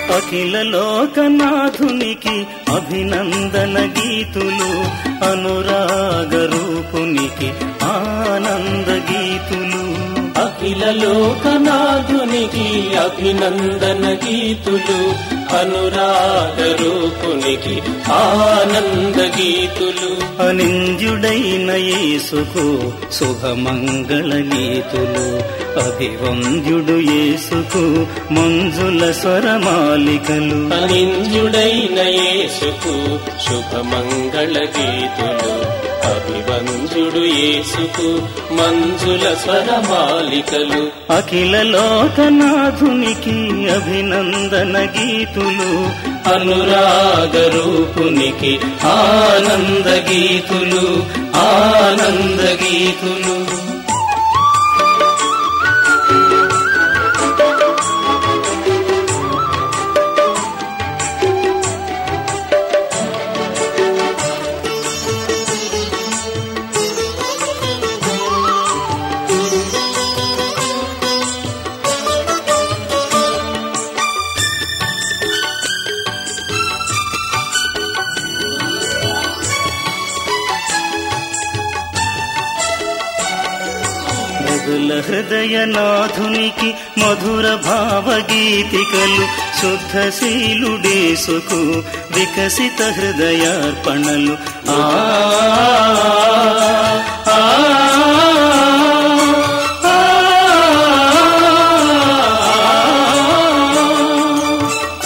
అఖిల లోకనాథునికి అభినందన గీతులు అనురాగ రూపునికి ఆనంద గీతులు అఖిల లోకనాథునికి అభినందన గీతులు అనురాగ రూపునికి ఆనంద గీతులు అనింద్యుడైన యేసుకు శుభమంగళ గీతులు అభివంద్యుడు యేసుకు మంజుల స్వరమాలికలు అనింద్యుడైన యేసుకు శుభమంగళ గీతులు అభివంజుడు యేసుకు మంజుల స్వరమాలికలు అఖిల లోకనాథునికి అభినందన గీతులు అనురాగ రూపునికి ఆనంద గీతులు ఆనంద గీతులు మృదుల హృదయనాథునికి మధుర భావగీతికలు శుద్ధశీలుడేసుకు వికసిత హృదయార్పణలు ఆ ఆ, ఆ.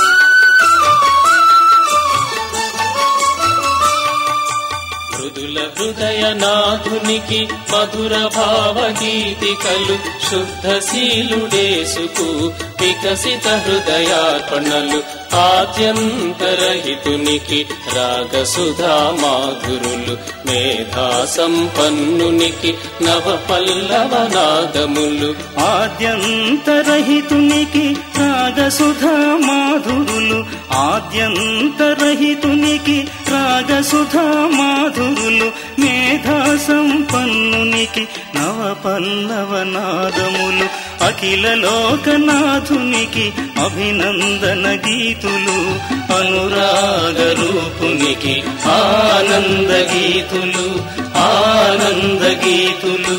మృదుల హృదయనాథునికి మధుర భావగీతికలు శుద్ధశీలుడేసుకు వికసిత హృదయార్పణలు ఆద్యంతరహితునికి రాగసుధా మాధురులు మేధా సంపన్నునికి నవ పల్లవనాదములు ఆద్యంతరహితునికి రాగసుధా మాధురులు ఆద్యంతరహితునికి రాగసుధా మాధురులు మేధా సంపన్నునికి నవ పల్లవనాదములు అఖిల లోకనాథునికి అభినందన గీతులు అనురాగ రూపునికి ఆనంద గీతులు ఆనంద గీతులు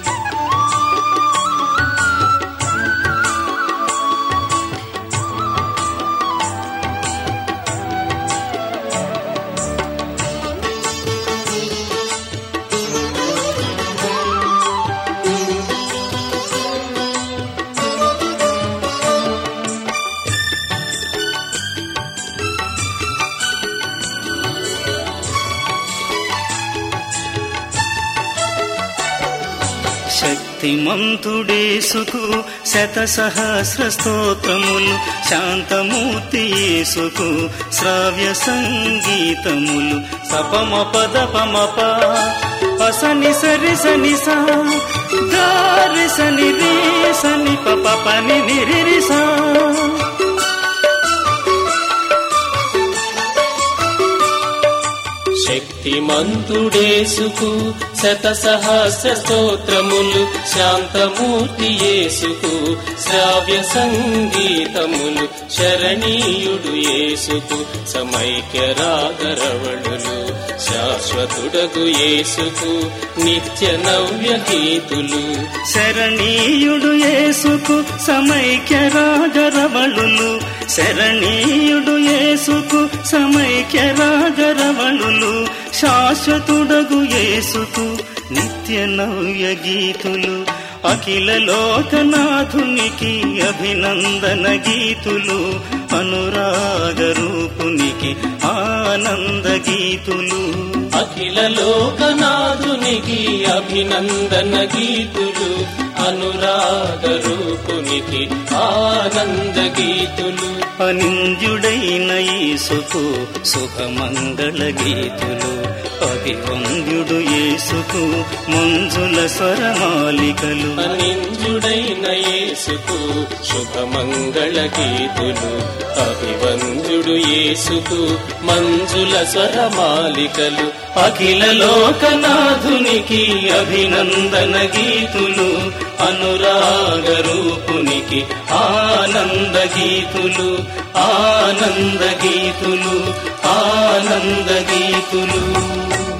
శక్తిమంతుడేసుకు శత సహస్ర స్తోత్రములు శాంతమూర్తి యేసుకు శ్రావ్య సంగీతములు సపమ పద పమప పసని సరి సని సా గారి సని రే సని పప పని నిరి సా శక్తిమంతుడేసుకు శత సహస్ర స్తోత్రములు శాంతమూర్తి యేసుకు శ్రావ్య సంగీతములు శరణీయుడు యేసుకు సమైక్య రాగరవళులు శాశ్వతుడగు యేసుకు నిత్య నవ్య గీతులు శరణీయుడు యేసుకు సమైక్య రాగరవళులు శరణీయుడు యేసుకు సమైక్య రాగరవళులు శాశ్వతుడగు యేసుకు నిత్య నవ్య గీతులు అఖిల లోకనాథునికి అభినందన గీతులు అనురాగ రూపునికి ఆనంద గీతులు అఖిల లోకనాథునికి అభినందన గీతులు అనురాగ రూపునికి ఆనంద గీతులు అనింద్యుడైన యేసుకు శుభమంగళ గీతులు అభివంద్యుడు యేసుకు మంజుల స్వరమాలికలు అనింజుడైన యేసుకు శుభమంగళ గీతులు అభివందుడు యేసుకు మంజుల స్వరమాలికలు అఖిల లోకనాథునికి అభినందన గీతులు అనురాగ రూపునికి ఆనంద గీతులు ఆనంద గీతులు ఆనంద గీతులు